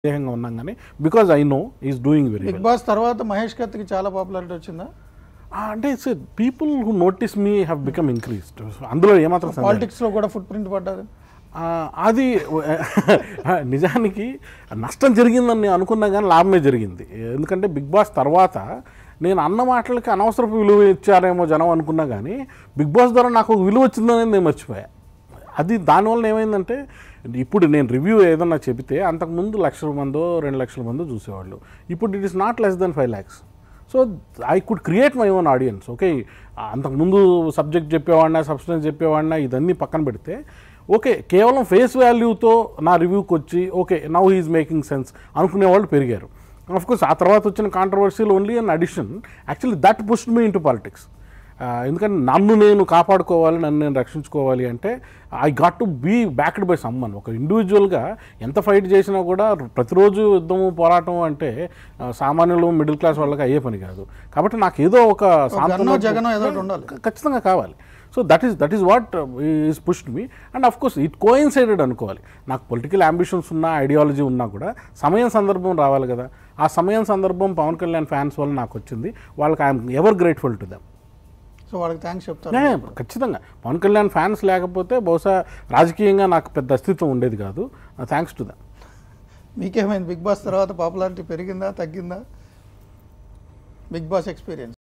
స్నేహంగా ఉన్నాం కానీ because I know is doing very big boss తర్వాత మహేష్ కత్తికి చాలా పాపులారిటీ వచ్చిందా అంటే people who notice me have become increased అందులో ఏమాత్రం సందేహం లేదు. పాలిటిక్స్ లో కూడా ఫుట్ ప్రింట్ పడ్డది ఆ, అది నిజానికి నష్టం జరిగిందని నేను అనుకున్నా కానీ లాభమే జరిగింది ఎందుకంటే బిగ్ బాస్ తర్వాత నేను అన్న మాటలకి అనవసరపు విలువ ఇచ్చారేమో జనం అనుకున్నా కానీ బిగ్ బాస్ ద్వారా నాకు ఒక విలువ వచ్చిందనేది నేను మర్చిపోయా అది దానివల్ల ఏమైందంటే ఇప్పుడు నేను రివ్యూ ఏదన్నా చెబితే అంతకుముందు లక్షల మందో రెండు లక్షల మందో చూసేవాళ్ళు ఇప్పుడు it is not less than five lakhs so I could create my own audience okay అంతకుముందు సబ్జెక్ట్ చెప్పేవాడినా సబ్స్టెన్స్ చెప్పేవాడినా ఇదన్నీ పక్కన పెడితే ఓకే కేవలం ఫేస్ వాల్యూతో నా రివ్యూకి వచ్చి okay now he is making sense అనుకునే వాళ్ళు పెరిగారు ఆఫ్ కోర్స్ ఆ తర్వాత వచ్చిన కాంట్రవర్సీలు only an addition actually that pushed me into politics ఎందుకంటే నన్ను నేను కాపాడుకోవాలి నన్ను నేను రక్షించుకోవాలి అంటే I got to be backed by someone ఒక ఇండివిజువల్గా ఎంత ఫైట్ చేసినా కూడా ప్రతిరోజు యుద్ధము పోరాటం అంటే ఆ, సామాన్యులు మిడిల్ క్లాస్ వాళ్ళకి అయ్యే పని కాదు కాబట్టి నాకు ఏదో ఒక గన్నో జగనో ఏదో ఒకటి ఉండాలి ఖ- ఖచ్చితంగా కావాలి so that is that is what is pushed me and of course it coincided అనుకోవాలి నాకు పొలిటికల్ అంబిషన్స్ ఉన్నా ఐడియాలజీ ఉన్నా కూడా సమయం సందర్భం రావాలి కదా ఆ సమయం సందర్భం పవన్ కళ్యాణ్ ఫ్యాన్స్ వల్ల నాకు వచ్చింది వాళ్ళకి I'm ever grateful to them so వాళ్ళకి థ్యాంక్స్ చెప్తారు Yeah, yeah, ఖచ్చితంగా పవన్ కళ్యాణ్ ఫ్యాన్స్ లేకపోతే బహుశా రాజకీయంగా నాకు పెద్ద అస్తిత్వం ఉండేది కాదు థ్యాంక్స్ టు దమ్ మీకేమైంది బిగ్ బాస్ తర్వాత పాపులారిటీ పెరిగిందా తగ్గిందా బిగ్ బాస్ ఎక్స్పీరియన్స్